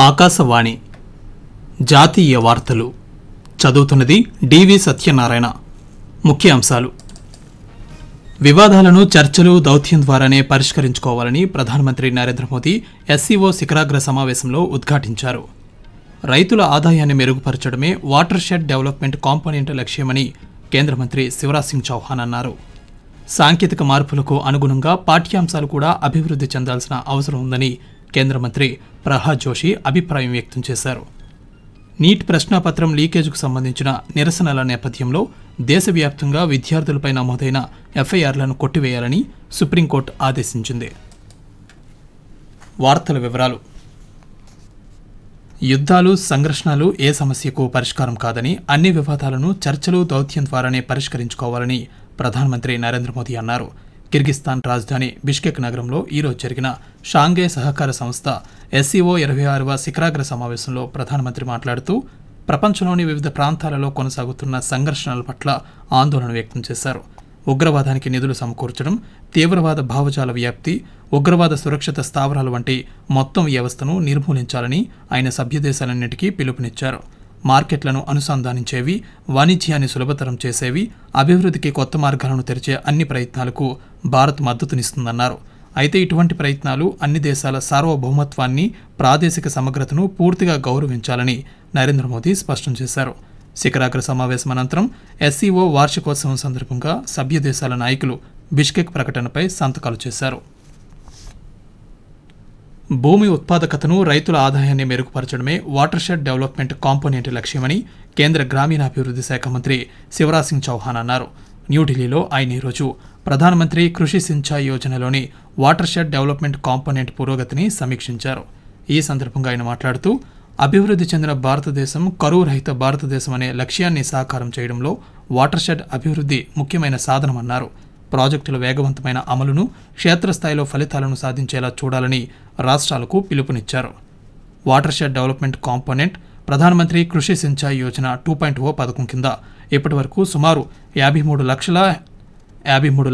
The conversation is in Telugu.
ఆకాశవాణి జాతీయ వార్తలు చదువుతున్నది డివి సత్యనారాయణ ముఖ్య అంశాలు వివాదాలను చర్చలు దౌత్యం ద్వారానే పరిష్కరించుకోవాలని ప్రధానమంత్రి నరేంద్ర మోదీ ఎస్సీఓ శిఖరాగ్ర సమావేశంలో ఉద్ఘాటించారు రైతుల ఆదాయాన్ని మెరుగుపరచడమే వాటర్ షెడ్ డెవలప్మెంట్ కాంపోనెంట్ లక్ష్యమని కేంద్ర మంత్రి శివరాజ్ సింగ్ చౌహాన్ అన్నారు సాంకేతిక మార్పులకు అనుగుణంగా పాఠ్యాంశాలు కూడా అభివృద్ధి చెందాల్సిన అవసరం ఉందని కేంద్ర మంత్రి ప్రహ్లాద్ జోషి అభిప్రాయం వ్యక్తం చేశారు నీట్ ప్రశ్నాపత్రం లీకేజ్కు సంబంధించిన నిరసనల నేపథ్యంలో దేశవ్యాప్తంగా విద్యార్థులపై నమోదైన ఎఫ్ఐఆర్లను కొట్టివేయాలని సుప్రీంకోర్టు ఆదేశించింది వార్తల వివరాలు యుద్ధాలు సంఘర్షణలు ఏ సమస్యకు పరిష్కారం కాదని అన్ని వివాదాలను చర్చలు దౌత్యం ద్వారానే పరిష్కరించుకోవాలని ప్రధానమంత్రి నరేంద్ర మోదీ అన్నారు కిర్గిస్తాన్ రాజధాని బిష్కెక్ నగరంలో ఈరోజు జరిగిన షాంఘై సహకార సంస్థ ఎస్సీఓ ఇరవై ఆరవ శిఖరాగ్ర సమావేశంలో ప్రధానమంత్రి మాట్లాడుతూ ప్రపంచంలోని వివిధ ప్రాంతాలలో కొనసాగుతున్న సంఘర్షణల పట్ల ఆందోళన వ్యక్తం చేశారు ఉగ్రవాదానికి నిధులు సమకూర్చడం తీవ్రవాద భావజాల వ్యాప్తి ఉగ్రవాద సురక్షిత స్థావరాలు వంటి మొత్తం వ్యవస్థను నిర్మూలించాలని ఆయన సభ్యదేశాలన్నింటికీ పిలుపునిచ్చారు మార్కెట్లను అనుసంధానించేవి వాణిజ్యాన్ని సులభతరం చేసేవి అభివృద్ధికి కొత్త మార్గాలను తెరిచే అన్ని ప్రయత్నాలకు భారత్ మద్దతునిస్తుందన్నారు అయితే ఇటువంటి ప్రయత్నాలు అన్ని దేశాల సార్వభౌమత్వాన్ని ప్రాదేశిక సమగ్రతను పూర్తిగా గౌరవించాలని నరేంద్ర మోదీ స్పష్టం చేశారు శిఖరాగ్ర సమావేశం అనంతరం ఎస్సీఓ వార్షికోత్సవం సందర్భంగా సభ్య దేశాల నాయకులు బిష్కెక్ ప్రకటనపై సంతకాలు చేశారు భూమి ఉత్పాదకతను రైతుల ఆదాయాన్ని మెరుగుపరచడమే వాటర్ షెడ్ డెవలప్మెంట్ కాంపోనెంట్ లక్ష్యమని కేంద్ర గ్రామీణాభివృద్ధి శాఖ మంత్రి శివరాజ్ సింగ్ చౌహాన్ అన్నారు న్యూఢిల్లీలో ఆయన ఈరోజు ప్రధానమంత్రి కృషి సించాయ్ యోజనలోని వాటర్ షెడ్ డెవలప్మెంట్ కాంపోనెంట్ పురోగతిని సమీక్షించారు ఈ సందర్భంగా ఆయన మాట్లాడుతూ అభివృద్ధి చెందిన భారతదేశం కరువు రహిత భారతదేశం అనే లక్ష్యాన్ని సాకారం చేయడంలో వాటర్ షెడ్ అభివృద్ధి ముఖ్యమైన సాధనమన్నారు ప్రాజెక్టుల వేగవంతమైన అమలును క్షేత్రస్థాయిలో ఫలితాలను సాధించేలా చూడాలని రాష్ట్రాలకు పిలుపునిచ్చారు water watershed development component Pradhan Mantri Krishi Sinchai Yojana two point O పథకం కింద ఇప్పటివరకు సుమారు యాభై మూడు లక్షల యాభై మూడు